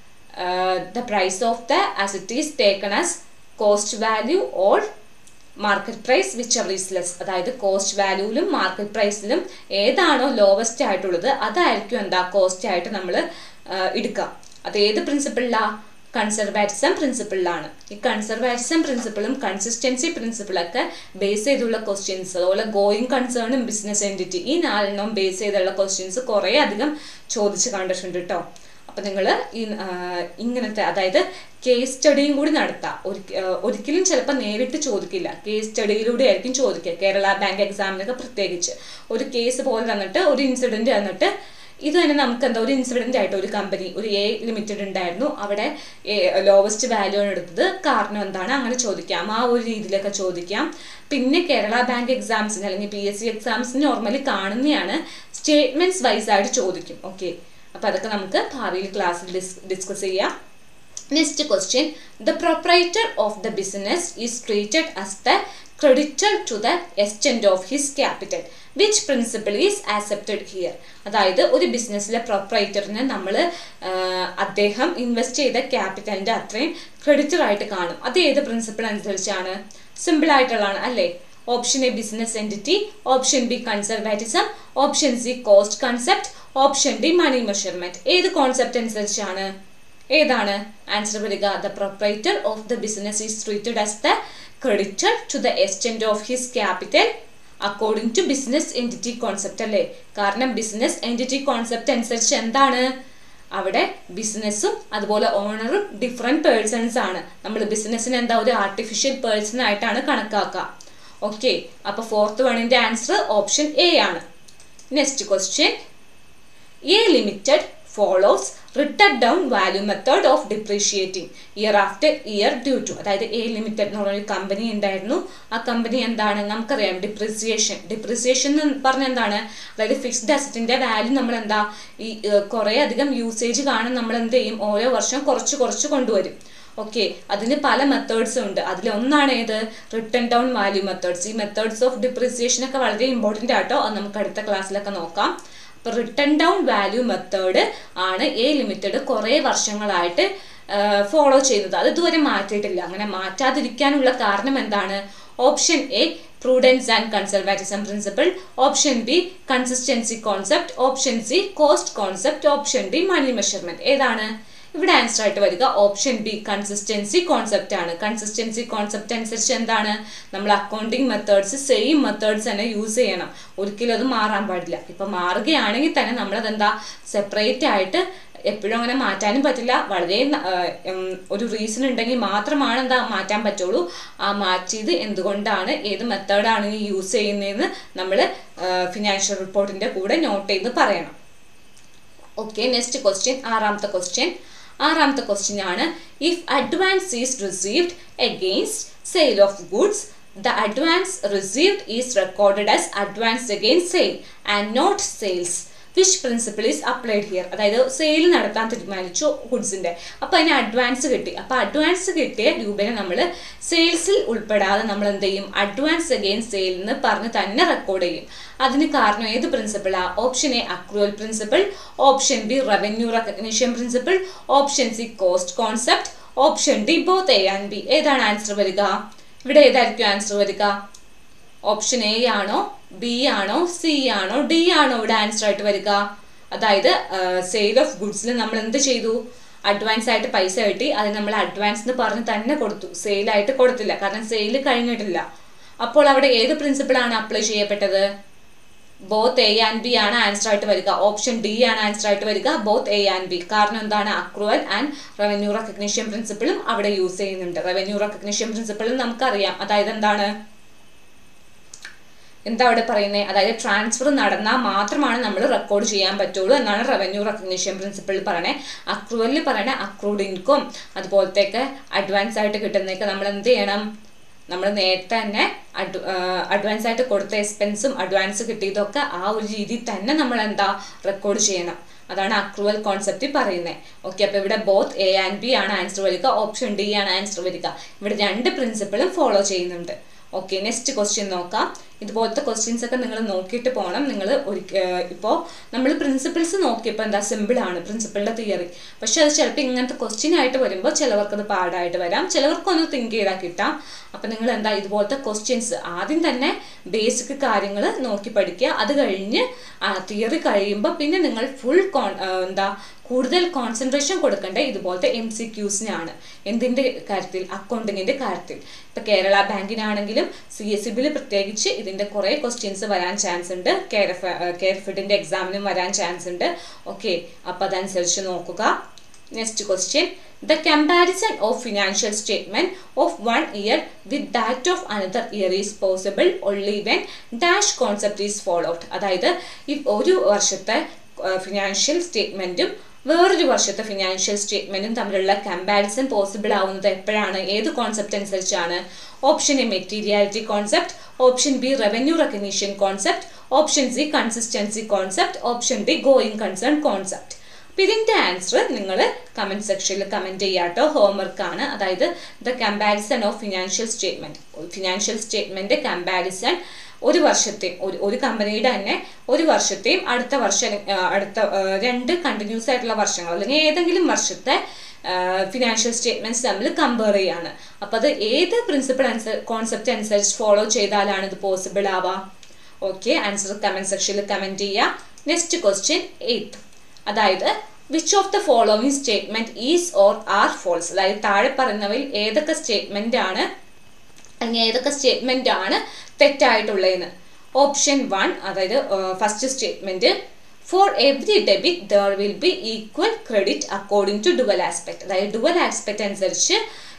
the price of the asset is taken as cost value or market price whichever is less അതായത് കോസ്റ്റ് വാല്യൂവിലും മാർക്കറ്റ് പ്രൈസിലും ഏതാണോ ലോവസ്റ്റ് ആയിട്ടുള്ളത് അതായിരിക്കും എന്താ കോസ്റ്റ് ആയിട്ട് നമ്മൾ എടുക്കുക അത് ഏത് പ്രിൻസിപ്പിളിലാണ് കൺസർവാറ്റിസം പ്രിൻസിപ്പിളിലാണ് ഈ കൺസർവാറ്റിസം പ്രിൻസിപ്പിളും കൺസിസ്റ്റൻസി പ്രിൻസിപ്പിളൊക്കെ ബേസ് ചെയ്തുള്ള ക്വസ്റ്റ്യൻസ് അതുപോലെ ഗോയിങ് കൺസേണും ബിസിനസ് എൻറ്റിറ്റി ഈ നാലെണ്ണവും ബേസ് ചെയ്തുള്ള ക്വസ്റ്റ്യൻസ് കുറേ അധികം ചോദിച്ച് കണ്ടിട്ടുണ്ട് കേട്ടോ അപ്പം നിങ്ങൾ ഈ ഇങ്ങനത്തെ അതായത് കേസ് സ്റ്റഡിയും കൂടി നടത്താം ഒരിക്കലും ചിലപ്പോൾ നേരിട്ട് ചോദിക്കില്ല കേസ് സ്റ്റഡിയിലൂടെ ആയിരിക്കും ചോദിക്കുക കേരള ബാങ്ക് എക്സാമിനൊക്കെ പ്രത്യേകിച്ച് ഒരു കേസ് പോലെ തന്നിട്ട് ഒരു ഇൻസിഡൻറ്റ് തന്നിട്ട് ഇത് തന്നെ നമുക്ക് എന്താ ഒരു ഇൻസിഡന്റ് ആയിട്ട് ഒരു കമ്പനി ഒരു എ ലിമിറ്റഡ് ഉണ്ടായിരുന്നു അവിടെ ലോവസ്റ്റ് വാല്യൂ ആണ് എടുത്തത് കാരണം എന്താണ് അങ്ങനെ ചോദിക്കാം ആ ഒരു രീതിയിലൊക്കെ ചോദിക്കാം പിന്നെ കേരള ബാങ്ക് എക്സാംസിന് അല്ലെങ്കിൽ പി എസ് സി എക്സാംസിന് നോർമലി കാണുന്നതാണ് സ്റ്റേറ്റ്മെന്റ്സ് വൈസ് ആയിട്ട് ചോദിക്കും ഓക്കെ അപ്പോൾ അതൊക്കെ നമുക്ക് ഭാവിയിൽ ക്ലാസ്സിൽ ഡിസ്കസ് ചെയ്യാം next question the proprietor of the business is treated as the creditor to the extent of his capital which principle is accepted here അതായത് ഒരു ബിസിനസ്സിലെ പ്രൊപ്പറേറ്ററിനെ നമ്മൾ അദ്ദേഹം ഇൻവെസ്റ്റ് ചെയ്ത ക്യാപിറ്റലിൻ്റെ അത്രയും ക്രെഡിറ്റർ ആയിട്ട് കാണും അത് ഏത് പ്രിൻസിപ്പിൾ അനുസരിച്ചാണ് സിമ്പിൾ ആയിട്ടുള്ളതാണ് അല്ലേ option A business entity option B conservatism option C cost concept option D money measurement ഏത് കോൺസെപ്റ്റ് അനുസരിച്ചാണ് ഏതാണ് ആൻസർ വരിക the proprietor of the business is treated as the creditor to the extent of his capital according to business entity concept അല്ലേ കാരണം ബിസിനസ് എൻറ്റിറ്റി കോൺസെപ്റ്റ് അനുസരിച്ച് എന്താണ് അവിടെ ബിസിനസ്സും അതുപോലെ ഓണറും ഡിഫറെൻറ്റ് പേഴ്സൺസ് ആണ് നമ്മൾ ബിസിനസ്സിന് എന്താ ഒരു ആർട്ടിഫിഷ്യൽ പേഴ്സൺ ആയിട്ടാണ് കണക്കാക്കുക ഓക്കെ അപ്പോൾ ഫോർത്ത് വണ്ണിൻ്റെ ആൻസർ ഓപ്ഷൻ എ ആണ് next question A limited follows written down value method of depreciating year after year due to അതായത് എ ലിമിറ്റഡ് എന്ന് പറഞ്ഞൊരു കമ്പനി ഉണ്ടായിരുന്നു ആ കമ്പനി എന്താണ് നമുക്കറിയാം ഡിപ്രിസിയേഷൻ ഡിപ്രിസിയേഷൻ എന്ന് പറഞ്ഞ എന്താണ് അതായത് ഫിക്സ്ഡ് അസറ്റിന്റെ വാല്യൂ നമ്മൾ എന്താ ഈ കുറേ അധികം യൂസേജ് കാണും നമ്മൾ എന്ത് ചെയ്യും ഓരോ വർഷം കുറച്ച് കുറച്ച് കൊണ്ടുവരും ഓക്കെ അതിന് പല മെത്തേഡ്സും ഉണ്ട് അതിൽ ഒന്നാണ് ഏത് റിട്ടേൺ ഡൗൺ വാല്യൂ മെത്തേഡ്സ് ഈ മെത്തേഡ്സ് ഓഫ് ഡിപ്രിസിയേഷൻ ഒക്കെ വളരെ ഇമ്പോർട്ടൻ്റ് ആട്ടോ അത് നമുക്ക് അടുത്ത ക്ലാസ്സിലൊക്കെ നോക്കാം അപ്പോൾ റിട്ടേൺ ഡൗൺ വാല്യൂ മെത്തേഡ് ആണ് എ ലിമിറ്റഡ് കുറേ വർഷങ്ങളായിട്ട് ഫോളോ ചെയ്യുന്നത് അത് ഇതുവരെ മാറ്റിയിട്ടില്ല അങ്ങനെ മാറ്റാതിരിക്കാനുള്ള കാരണം എന്താണ് option A prudence and conservatism principle option B consistency concept option C cost concept option D money measurement ഏതാണ് ഇവിടെ ആൻസർ ആയിട്ട് വരിക ഓപ്ഷൻ ബി കൺസിസ്റ്റൻസി കോൺസെപ്റ്റ് ആണ് കൺസിസ്റ്റൻസി കോൺസെപ്റ്റ് അനുസരിച്ച് എന്താണ് നമ്മൾ അക്കൗണ്ടിങ് മെത്തേഡ്സ് സെയിം മെത്തേഡ്സ് തന്നെ യൂസ് ചെയ്യണം ഒരിക്കലും അത് മാറാൻ പാടില്ല ഇപ്പൊ മാറുകയാണെങ്കിൽ തന്നെ നമ്മളത് എന്താ സെപ്പറേറ്റ് ആയിട്ട് എപ്പോഴും അങ്ങനെ മാറ്റാനും പറ്റില്ല വളരെ ഒരു റീസൺ ഉണ്ടെങ്കിൽ മാത്രമാണ് എന്താ മാറ്റാൻ പറ്റുള്ളൂ ആ മാറ്റിയത് എന്തുകൊണ്ടാണ് ഏത് മെത്തേഡാണ് യൂസ് ചെയ്യുന്നതെന്ന് നമ്മൾ ഫിനാൻഷ്യൽ റിപ്പോർട്ടിന്റെ കൂടെ നോട്ട് ചെയ്ത് പറയണം ഓക്കെ നെക്സ്റ്റ് ക്വസ്റ്റ്യൻ ആറാമത്തെ ക്വസ്റ്റ്യൻ ആറാമത്തെ ക്വസ്റ്റ്യൻ ആണ് if advance is received against sale of goods the advance received is recorded as advance against sale and not sales which principle is applied here അതായത് സെയിൽ നടത്താൻ തീരുമാനിച്ചു ഗുഡ്സിന്റെ അപ്പോൾ അതിന് അഡ്വാൻസ് കിട്ടി അപ്പോൾ അഡ്വാൻസ് കിട്ടിയ രൂപയെ നമ്മൾ സെയിൽസിൽ ഉൾപ്പെടാതെ നമ്മൾ എന്ത് ചെയ്യും അഡ്വാൻസ് അഗെയിൻ സെയിൽ എന്ന് പറഞ്ഞ് തന്നെ റെക്കോർഡ് ചെയ്യും അതിന് കാരണം ഏത് പ്രിൻസിപ്പിളാ option A accrual principle option B revenue recognition principle option C cost concept option D both A and B ഏതാണ് ആൻസർ വരിക ഇവിടെ ഏതായിരിക്കും ആൻസർ വരിക ഓപ്ഷൻ എ ആണോ ബി ആണോ സി ആണോ ഡി ആണോ ഇവിടെ ആൻസർ ആയിട്ട് വരിക അതായത് സെയിൽ ഓഫ് ഗുഡ്സിൽ നമ്മൾ എന്ത് ചെയ്തു അഡ്വാൻസ് ആയിട്ട് പൈസ കിട്ടി അത് നമ്മൾ അഡ്വാൻസ് എന്ന് പറഞ്ഞ് തന്നെ കൊടുത്തു സെയിലായിട്ട് കൊടുത്തില്ല കാരണം സെയിൽ കഴിഞ്ഞിട്ടില്ല അപ്പോൾ അവിടെ ഏത് പ്രിൻസിപ്പിൾ ആണ് അപ്ലൈ ചെയ്യപ്പെട്ടത് ബോത്ത് എ ആൻഡ് ബി ആണ് ആൻസർ ആയിട്ട് വരിക ഓപ്ഷൻ ഡി ആണ് ആൻസർ ആയിട്ട് വരിക ബോത്ത് എ ആൻഡ് ബി കാരണം എന്താണ് അക്രൂവൽ ആൻഡ് റവന്യൂ റെക്കഗ്നീഷൻ പ്രിൻസിപ്പിളും അവിടെ യൂസ് ചെയ്യുന്നുണ്ട് റവന്യൂ റെക്കഗ്നീഷൻ പ്രിൻസിപ്പിളും നമുക്കറിയാം അതായത് എന്താണ് എന്താ അവിടെ പറയുന്നത് അതായത് ട്രാൻസ്ഫർ നടന്നാൽ മാത്രമാണ് നമ്മൾ റെക്കോർഡ് ചെയ്യാൻ പറ്റുള്ളൂ എന്നാണ് റവന്യൂ റെക്കഗ്നീഷൻ പ്രിൻസിപ്പിൾ പറയണേ അക്രൂവലിൽ പറയണേ അക്രൂഡ് ഇൻകം അതുപോലത്തെയൊക്കെ അഡ്വാൻസ് ആയിട്ട് കിട്ടുന്നതൊക്കെ നമ്മൾ എന്ത് ചെയ്യണം നമ്മൾ നേരത്തെ തന്നെ അഡ്വാൻസ് ആയിട്ട് കൊടുത്ത എക്സ്പെൻസും അഡ്വാൻസ് കിട്ടിയതൊക്കെ ആ ഒരു രീതിയിൽ തന്നെ നമ്മൾ എന്താ റെക്കോർഡ് ചെയ്യണം അതാണ് അക്രൂവൽ കോൺസെപ്റ്റ് പറയുന്നത് ഓക്കെ അപ്പോൾ ഇവിടെ ബോത്ത് എ ആൻഡ് ബി ആണ് ആൻസർ വരിക ഓപ്ഷൻ ഡി ആണ് ആൻസർ വരിക ഇവിടെ രണ്ട് പ്രിൻസിപ്പിളും ഫോളോ ചെയ്യുന്നുണ്ട് ഓക്കെ നെക്സ്റ്റ് ക്വസ്റ്റ്യൻ നോക്കാം ഇതുപോലത്തെ ക്വസ്റ്റ്യൻസ് ഒക്കെ നിങ്ങൾ നോക്കിയിട്ട് പോകണം നിങ്ങൾ ഇപ്പോൾ നമ്മൾ പ്രിൻസിപ്പിൾസ് നോക്കിയപ്പോൾ എന്താ സിമ്പിൾ ആണ് പ്രിൻസിപ്പിളിൻ്റെ തിയറി പക്ഷെ അത് ചിലപ്പോൾ ഇങ്ങനത്തെ ക്വസ്റ്റ്യൻ ആയിട്ട് വരുമ്പോൾ ചിലവർക്കത് പാടായിട്ട് വരാം ചിലവർക്കൊന്ന് തിങ്ക് ചെയ്താൽ കിട്ടാം അപ്പം നിങ്ങൾ എന്താ ഇതുപോലത്തെ ക്വസ്റ്റ്യൻസ് ആദ്യം തന്നെ ബേസിക് കാര്യങ്ങൾ നോക്കി പഠിക്കുക അത് കഴിഞ്ഞ് തിയറി കഴിയുമ്പോൾ പിന്നെ നിങ്ങൾ ഫുൾ കോൺ എന്താ കൂടുതൽ കോൺസെൻട്രേഷൻ കൊടുക്കേണ്ട ഇതുപോലത്തെ എം സി ക്യൂസിനാണ് എന്തിൻ്റെ കാര്യത്തിൽ അക്കൗണ്ടിങ്ങിൻ്റെ കാര്യത്തിൽ ഇപ്പം കേരള ബാങ്കിനാണെങ്കിലും സി എസ് സി ബിയിൽ പ്രത്യേകിച്ച് ഇതിൻ്റെ കുറേ ക്വസ്റ്റ്യൻസ് വരാൻ ചാൻസ് ഉണ്ട് കെയർ കെയർ ഫിഡിൻ്റെ എക്സാമിനും വരാൻ ചാൻസ് ഉണ്ട് ഓക്കെ അപ്പം അതനുസരിച്ച് നോക്കുക next question the comparison of financial statement of one year with that of another year is possible only when dash concept is followed അതായത് ഈ ഒരു വർഷത്തെ ഫിനാൻഷ്യൽ സ്റ്റേറ്റ്മെന്റും വേറൊരു വർഷത്തെ ഫിനാൻഷ്യൽ സ്റ്റേറ്റ്മെന്റും തമ്മിലുള്ള കമ്പാരിസൺ പോസിബിൾ ആവുന്നത് എപ്പോഴാണ് ഏത് കോൺസെപ്റ്റ് അനുസരിച്ചാണ് option A materiality concept option B revenue recognition concept option C consistency concept option D going concern concept അപ്പം ഇതിൻ്റെ ആൻസർ നിങ്ങൾ കമൻറ്റ് സെക്ഷനിൽ കമൻറ്റ് ചെയ്യാട്ടോ ഹോംവർക്ക് ആണ് അതായത് the comparison of financial statement financial statement comparison ഒരു വർഷത്തെ ഒരു ഒരു കമ്പനിയുടെ തന്നെ ഒരു വർഷത്തെയും അടുത്ത വർഷം അടുത്ത രണ്ട് കണ്ടിന്യൂസ് ആയിട്ടുള്ള വർഷങ്ങൾ അല്ലെങ്കിൽ ഏതെങ്കിലും വർഷത്തെ ഫിനാൻഷ്യൽ സ്റ്റേറ്റ്മെന്റ്സ് തമ്മിൽ കമ്പയർ ചെയ്യാണ് അപ്പോൾ അത് ഏത് പ്രിൻസിപ്പിൾ അനുസരിച്ച് കോൺസെപ്റ്റ് അനുസരിച്ച് ഫോളോ ചെയ്താലാണ് ഇത് പോസിബിൾ ആവുക ഓക്കെ ആൻസർ കമൻറ്റ് സെക്ഷനിൽ കമൻറ്റ് ചെയ്യുക നെക്സ്റ്റ് ക്വസ്റ്റ്യൻ എയ്ത്ത് അതായത് which of the following statement is or are false അതായത് താഴെ പറയുന്നവയിൽ ഏതൊക്കെ സ്റ്റേറ്റ്മെന്റ് ആണ് അല്ലെങ്കിൽ ഏതൊക്കെ സ്റ്റേറ്റ്മെന്റ് ആണ് തെറ്റായിട്ടുള്ളതെന്ന് ഓപ്ഷൻ വൺ അതായത് first statement for every debit there will be equal credit according to dual aspect അതായത് ഡുവൽ ആസ്പെക്ട് അനുസരിച്ച്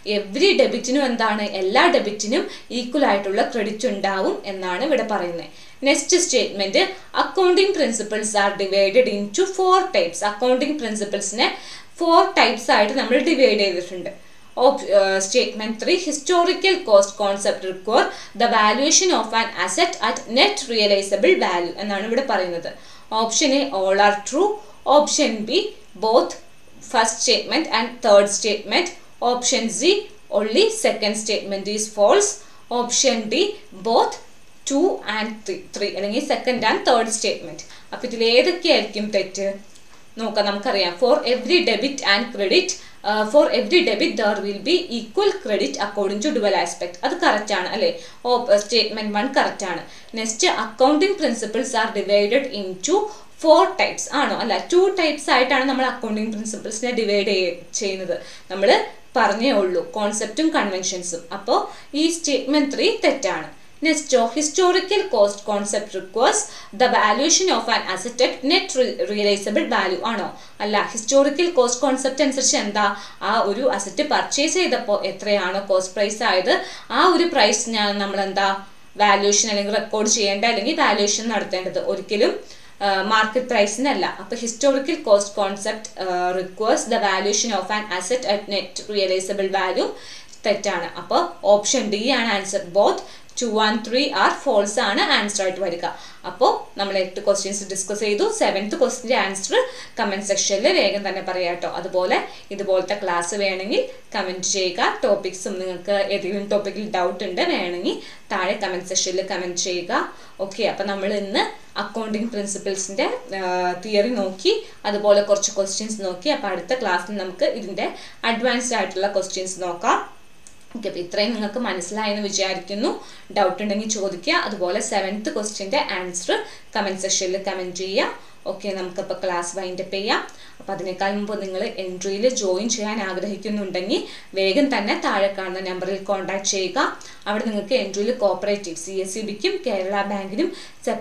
എവ്രി ഡെബിറ്റിനും എന്താണ് എല്ലാ ഡെബിറ്റിനും ഈക്വൽ ആയിട്ടുള്ള ക്രെഡിറ്റ് ഉണ്ടാവും എന്നാണ് ഇവിടെ പറയുന്നത് next statement accounting principles are divided into four types accounting പ്രിൻസിപ്പിൾസിനെ ഫോർ ടൈപ്സ് ആയിട്ട് നമ്മൾ ഡിവൈഡ് ചെയ്തിട്ടുണ്ട് statement three historical cost concept require the valuation of an asset at net realisable value എന്നാണ് ഇവിടെ പറയുന്നത് option A all are true option B both first statement and third statement option C only second statement is false option D both two and three three അല്ലെങ്കിൽ സെക്കൻഡ് ആൻഡ് തേർഡ് സ്റ്റേറ്റ്മെന്റ് അപ്പൊ ഇതിൽ ഏതൊക്കെയായിരിക്കും തെറ്റ് നോക്കാം നമുക്കറിയാം for every debit and credit for every debit there will be equal credit according to dual aspect അത് കറക്റ്റ് ആണ് അല്ലേ സ്റ്റേറ്റ്മെന്റ് വൺ കറക്റ്റ് ആണ് next accounting principles are divided into four types ആണോ അല്ല ടു ടൈപ്സ് ആയിട്ടാണ് നമ്മൾ അക്കൗണ്ടിംഗ് പ്രിൻസിപ്പിൾസിനെ ഡിവൈഡ് ചെയ്യുന്നത് നമ്മൾ പറഞ്ഞേ ഉള്ളൂ കോൺസെപ്റ്റും കൺവെൻഷൻസും അപ്പോൾ ഈ സ്റ്റേറ്റ്മെന്റ് ത്രീ തെറ്റാണ് നെക്സ്റ്റോ historical cost concept requires the valuation of an asset at net realisable value ആണോ അല്ല ഹിസ്റ്റോറിക്കൽ കോസ്റ്റ് കോൺസെപ്റ്റ് അനുസരിച്ച് എന്താ ആ ഒരു അസറ്റ് പർച്ചേസ് ചെയ്തപ്പോൾ എത്രയാണോ കോസ്റ്റ് പ്രൈസ് ആയത് ആ ഒരു പ്രൈസ് ഞാൻ നമ്മൾ എന്താ വാല്യുവേഷൻ അല്ലെങ്കിൽ റെക്കോർഡ് ചെയ്യേണ്ട അല്ലെങ്കിൽ വാല്യുവേഷൻ നടത്തേണ്ടത് ഒരിക്കലും മാർക്കറ്റ് പ്രൈസിനല്ല അപ്പോൾ historical cost concept requires the valuation of an asset at net realisable value തെറ്റാണ് അപ്പോൾ ഓപ്ഷൻ ഡി ആണ് answer both two and three are false ആണ് ആൻസർ ആയിട്ട് വരിക അപ്പോൾ നമ്മൾ എട്ട് ക്വസ്റ്റ്യൻസ് ഡിസ്കസ് ചെയ്തു സെവൻത്ത് ക്വസ്റ്റിൻ്റെ ആൻസർ കമൻറ്റ് സെക്ഷനിൽ വേഗം തന്നെ പറയാം കേട്ടോ അതുപോലെ ഇതുപോലത്തെ ക്ലാസ് വേണമെങ്കിൽ കമൻറ്റ് ചെയ്യുക ടോപ്പിക്സും നിങ്ങൾക്ക് ഏതെങ്കിലും ടോപ്പിക്കിൽ ഡൗട്ട് ഉണ്ട് വേണമെങ്കിൽ താഴെ കമൻറ്റ് സെക്ഷനിൽ കമൻറ്റ് ചെയ്യുക ഓക്കെ അപ്പം നമ്മൾ ഇന്ന് അക്കൗണ്ടിങ് പ്രിൻസിപ്പിൾസിൻ്റെ തിയറി നോക്കി അതുപോലെ കുറച്ച് ക്വസ്റ്റ്യൻസ് നോക്കി അപ്പോൾ അടുത്ത ക്ലാസ്സിൽ നമുക്ക് ഇതിൻ്റെ അഡ്വാൻസ്ഡ് ആയിട്ടുള്ള ക്വസ്റ്റ്യൻസ് നോക്കാം ഓക്കെ അപ്പോൾ ഇത്രയും നിങ്ങൾക്ക് മനസ്സിലായെന്ന് വിചാരിക്കുന്നു ഡൗട്ട് ഉണ്ടെങ്കിൽ ചോദിക്കുക അതുപോലെ സെവൻത്ത് ക്വസ്റ്റ്യൻ്റെ ആൻസർ കമൻറ്റ് സെക്ഷനിൽ കമൻറ്റ് ചെയ്യുക ഓക്കെ നമുക്കപ്പോൾ ക്ലാസ് വൈൻഡപ്പ് ചെയ്യാം അപ്പോൾ അതിനേക്കാൾ മുമ്പ് നിങ്ങൾ എൻട്രിയിൽ ജോയിൻ ചെയ്യാൻ ആഗ്രഹിക്കുന്നുണ്ടെങ്കിൽ വേഗം തന്നെ താഴെ കാണുന്ന നമ്പറിൽ കോൺടാക്ട് ചെയ്യുക അവിടെ നിങ്ങൾക്ക് എൻട്രിയിൽ കോപ്പറേറ്റീവ് സി എസ് സി ബിക്കും കേരള ബാങ്കിനും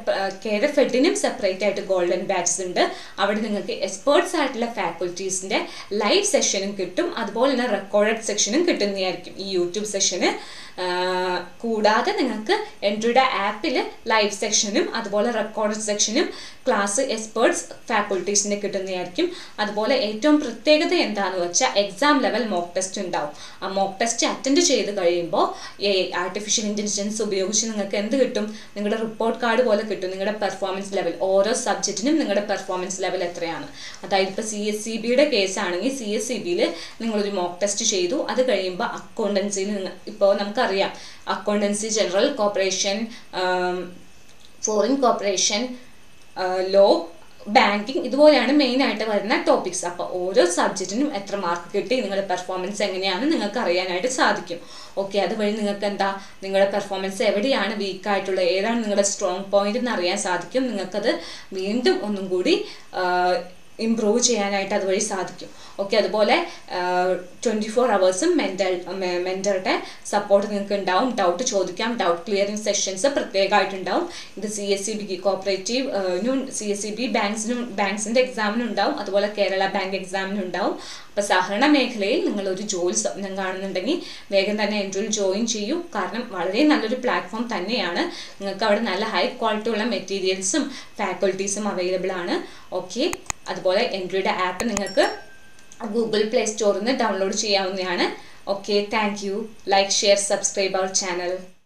കേര ഫെഡിനും സെപ്പറേറ്റ് ആയിട്ട് ഗോൾഡൻ ബാച്ചസ് ഉണ്ട് അവിടെ നിങ്ങൾക്ക് എക്സ്പേർട്സ് ആയിട്ടുള്ള ഫാക്കൽറ്റീസിൻ്റെ ലൈവ് സെഷനും കിട്ടും അതുപോലെ തന്നെ റെക്കോർഡഡ് സെക്ഷനും കിട്ടുന്നതായിരിക്കും ഈ യൂട്യൂബ് സെഷന് കൂടാതെ നിങ്ങൾക്ക് എൻട്രിയുടെ ആപ്പിൽ ലൈവ് സെക്ഷനും അതുപോലെ റെക്കോർഡഡ് സെക്ഷനും ക്ലാസ് എക്സ്പേർട്സ് ഫാക്കൽറ്റീസിന് കിട്ടുന്നതായിരിക്കും അതുപോലെ ഏറ്റവും പ്രത്യേകത എന്താണെന്ന് വെച്ചാൽ എക്സാം ലെവൽ മോക്ക് ടെസ്റ്റ് ഉണ്ടാവും ആ മോക്ക് ടെസ്റ്റ് അറ്റൻഡ് ചെയ്ത് കഴിയുമ്പോൾ ഈ ആർട്ടിഫിഷ്യൽ ഇൻ്റലിജൻസ് ഉപയോഗിച്ച് നിങ്ങൾക്ക് എന്ത് കിട്ടും നിങ്ങളുടെ റിപ്പോർട്ട് കാർഡ് പോലെ കിട്ടും നിങ്ങളുടെ പെർഫോമൻസ് ലെവൽ ഓരോ സബ്ജക്റ്റിനും നിങ്ങളുടെ പെർഫോമൻസ് ലെവൽ എത്രയാണ് അതായത് ഇപ്പോൾ സി എസ് സി ബിയുടെ കേസ് ആണെങ്കിൽ സി എസ് സി ബിയിൽ നിങ്ങളൊരു മോക്ക് ടെസ്റ്റ് ചെയ്തു അത് കഴിയുമ്പോൾ അക്കൗണ്ടൻസിയിൽ നിങ്ങൾ ഇപ്പോൾ നമുക്കറിയാം accountancy general corporation foreign corporation law banking ഇതുപോലെയാണ് മെയിൻ ആയിട്ട് വരുന്ന ടോപ്പിക്സ് അപ്പോൾ ഓരോ സബ്ജക്റ്റിനും എത്ര മാർക്ക് കിട്ടി നിങ്ങളുടെ പെർഫോമൻസ് എങ്ങനെയാണ് നിങ്ങൾക്ക് അറിയാനായിട്ട് സാധിക്കും ഓക്കെ അതുവഴി നിങ്ങൾക്ക് എന്താ നിങ്ങളുടെ പെർഫോമൻസ് എവിടെയാണ് വീക്ക് ആയിട്ടുള്ളത് ഏതാണ് നിങ്ങളുടെ സ്ട്രോങ് പോയിന്റ് എന്ന് അറിയാൻ സാധിക്കും നിങ്ങൾക്കത് വീണ്ടും ഒന്നും കൂടി ഇമ്പ്രൂവ് ചെയ്യാനായിട്ട് അതുവഴി സാധിക്കും ഓക്കെ അതുപോലെ ട്വൻറ്റി ഫോർ അവേഴ്സും മെൻ്റൽ മെൻ്ററുടെ സപ്പോർട്ട് നിങ്ങൾക്ക് ഉണ്ടാവും ഡൗട്ട് ചോദിക്കാം ഡൗട്ട് ക്ലിയറിംഗ് സെഷൻസ് പ്രത്യേകമായിട്ടുണ്ടാവും ഇത് C S C B cooperative C S C B ബാങ്ക്സിനും ബാങ്ക്സിൻ്റെ എക്സാമിനും ഉണ്ടാവും അതുപോലെ കേരള ബാങ്ക് എക്സാമിനും ഉണ്ടാവും അപ്പോൾ സഹകരണ മേഖലയിൽ നിങ്ങൾ ഒരു ജോലി സ്വപ്നം കാണുന്നുണ്ടെങ്കിൽ വേഗം തന്നെ എൻട്രിയിൽ ജോയിൻ ചെയ്യൂ കാരണം വളരെ നല്ലൊരു പ്ലാറ്റ്ഫോം തന്നെയാണ് നിങ്ങൾക്ക് അവിടെ നല്ല ഹൈ ക്വാളിറ്റി ഉള്ള മെറ്റീരിയൽസും ഫാക്കൽറ്റീസും അവൈലബിൾ ആണ് ഓക്കെ അതുപോലെ എൻട്രിയുടെ ആപ്പ് നിങ്ങൾക്ക് ഗൂഗിൾ പ്ലേ സ്റ്റോറിൽ നിന്ന് ഡൗൺലോഡ് ചെയ്യാവുന്നതാണ് okay thank you like share subscribe our channel